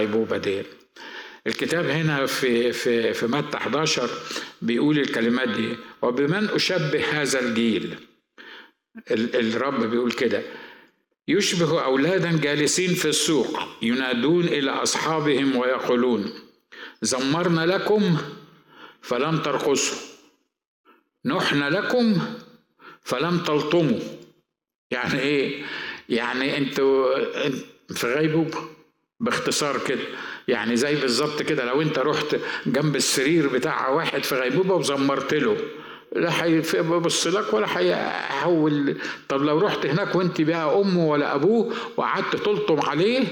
الغيبوبة دي الكتاب هنا في في في متى 11 بيقول الكلمات دي وبمن أشبه هذا الجيل الرب بيقول كده يشبه أولادا جالسين في السوق ينادون إلى أصحابهم ويقولون زمرنا لكم فلم ترقصوا نحن لكم فلم تلطموا يعني ايه يعني انتوا في غيبوبه باختصار كده يعني زي بالظبط كده لو انت رحت جنب السرير بتاع واحد في غيبوبه وزمرت له لا هيبص لك ولا هيحول طب لو رحت هناك وانت بقى امه ولا ابوه وقعدت تلطم عليه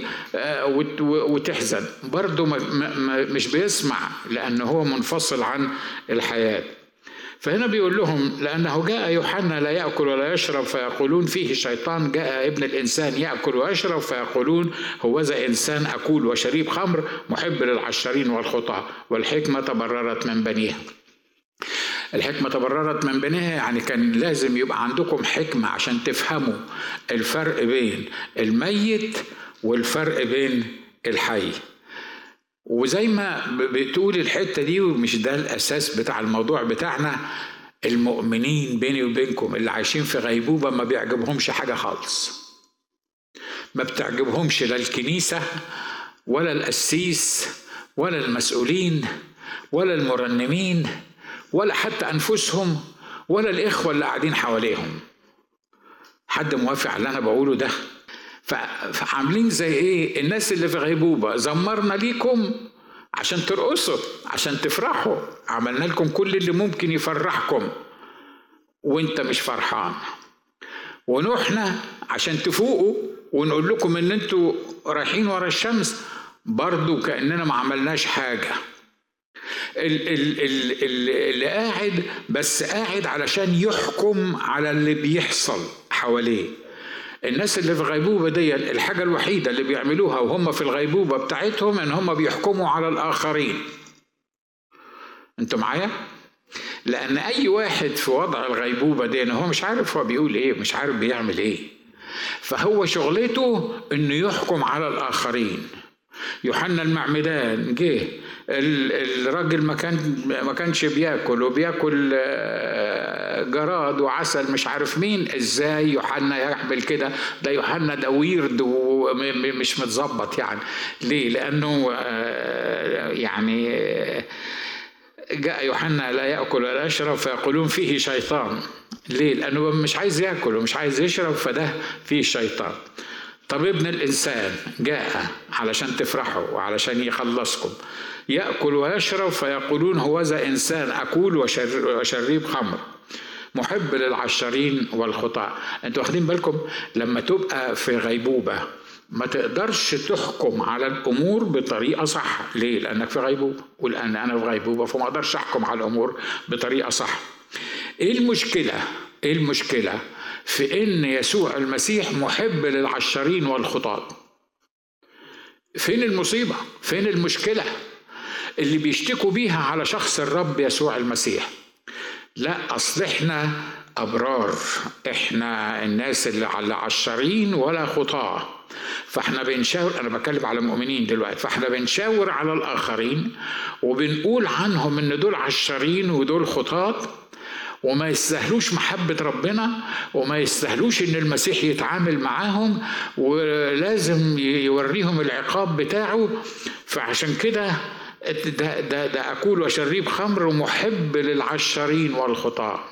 وتحزن برضه مش بيسمع لان هو منفصل عن الحياه فهنا بيقول لهم لأنه جاء يوحنا لا يأكل ولا يشرب فيقولون فيه شيطان جاء ابن الإنسان يأكل ويشرب فيقولون هوذا إنسان أكول وشريب خمر محب للعشرين والخطاة والحكمة تبررت من بنيها الحكمة تبررت من بنيها يعني كان لازم يبقى عندكم حكمة عشان تفهموا الفرق بين الميت والفرق بين الحي وزي ما بتقول الحتة دي ومش ده الأساس بتاع الموضوع بتاعنا المؤمنين بيني وبينكم اللي عايشين في غيبوبة ما بيعجبهمش حاجة خالص ما بتعجبهمش لا الكنيسة ولا القسيس ولا المسؤولين ولا المرنمين ولا حتى أنفسهم ولا الإخوة اللي قاعدين حواليهم حد موافق على اللي أنا بقوله ده فعاملين زي ايه الناس اللي في غيبوبه زمرنا ليكم عشان ترقصوا عشان تفرحوا عملنا لكم كل اللي ممكن يفرحكم وانت مش فرحان ونحنا عشان تفوقوا ونقول لكم ان انتوا رايحين ورا الشمس برضو كاننا ما عملناش حاجه اللي قاعد بس قاعد علشان يحكم على اللي بيحصل حواليه الناس اللي في غيبوبة دي الحاجة الوحيدة اللي بيعملوها وهم في الغيبوبة بتاعتهم ان هم بيحكموا على الآخرين انتوا معايا؟ لأن أي واحد في وضع الغيبوبة دي هو مش عارف هو بيقول إيه مش عارف بيعمل إيه فهو شغلته إنه يحكم على الآخرين يوحنا المعمدان جه الراجل ما كان ما كانش بياكل وبياكل جراد وعسل مش عارف مين ازاي يوحنا يعمل كده ده يوحنا ده ويرد ومش متظبط يعني ليه لانه يعني جاء يوحنا لا ياكل ولا يشرب فيقولون فيه شيطان ليه لانه مش عايز ياكل ومش عايز يشرب فده فيه شيطان طب ابن الإنسان جاء علشان تفرحوا وعلشان يخلصكم يأكل ويشرب فيقولون هوذا إنسان أكول وشريب خمر محب للعشرين والخطاة انتوا واخدين بالكم لما تبقى في غيبوبة ما تقدرش تحكم على الامور بطريقه صح ليه لانك في غيبوبه والان انا في غيبوبه فما اقدرش احكم على الامور بطريقه صح ايه المشكله ايه المشكله في ان يسوع المسيح محب للعشرين والخطاة فين المصيبه فين المشكله اللي بيشتكوا بيها على شخص الرب يسوع المسيح لا اصل احنا ابرار احنا الناس اللي على عشرين ولا خطاه فاحنا بنشاور انا بتكلم على المؤمنين دلوقتي فاحنا بنشاور على الاخرين وبنقول عنهم ان دول عشرين ودول خطاه وما يستاهلوش محبة ربنا وما يستاهلوش إن المسيح يتعامل معاهم ولازم يوريهم العقاب بتاعه فعشان كده ده, ده, ده أكول وشريب خمر ومحب للعشرين والخطاة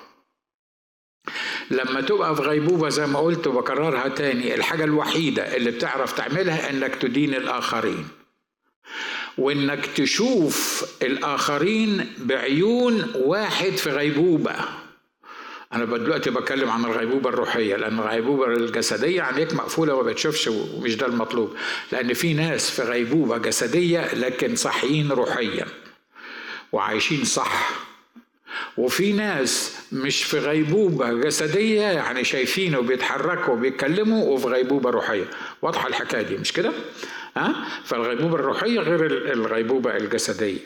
لما تبقى في غيبوبة زي ما قلت وبكررها تاني الحاجة الوحيدة اللي بتعرف تعملها إنك تدين الآخرين وانك تشوف الاخرين بعيون واحد في غيبوبه انا دلوقتي بتكلم عن الغيبوبه الروحيه لان الغيبوبه الجسديه عينيك مقفوله وما بتشوفش ومش ده المطلوب لان في ناس في غيبوبه جسديه لكن صحيين روحيا وعايشين صح وفي ناس مش في غيبوبة جسدية يعني شايفين وبيتحركوا وبيتكلموا وفي غيبوبة روحية واضحة الحكاية دي مش كده؟ ها؟ فالغيبوبة الروحية غير الغيبوبة الجسدية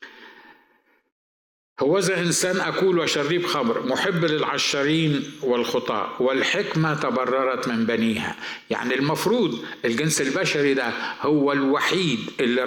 هوذا إنسان أكول وشريب خمر محب للعشرين والخطاة والحكمة تبررت من بنيها يعني المفروض الجنس البشري ده هو الوحيد اللي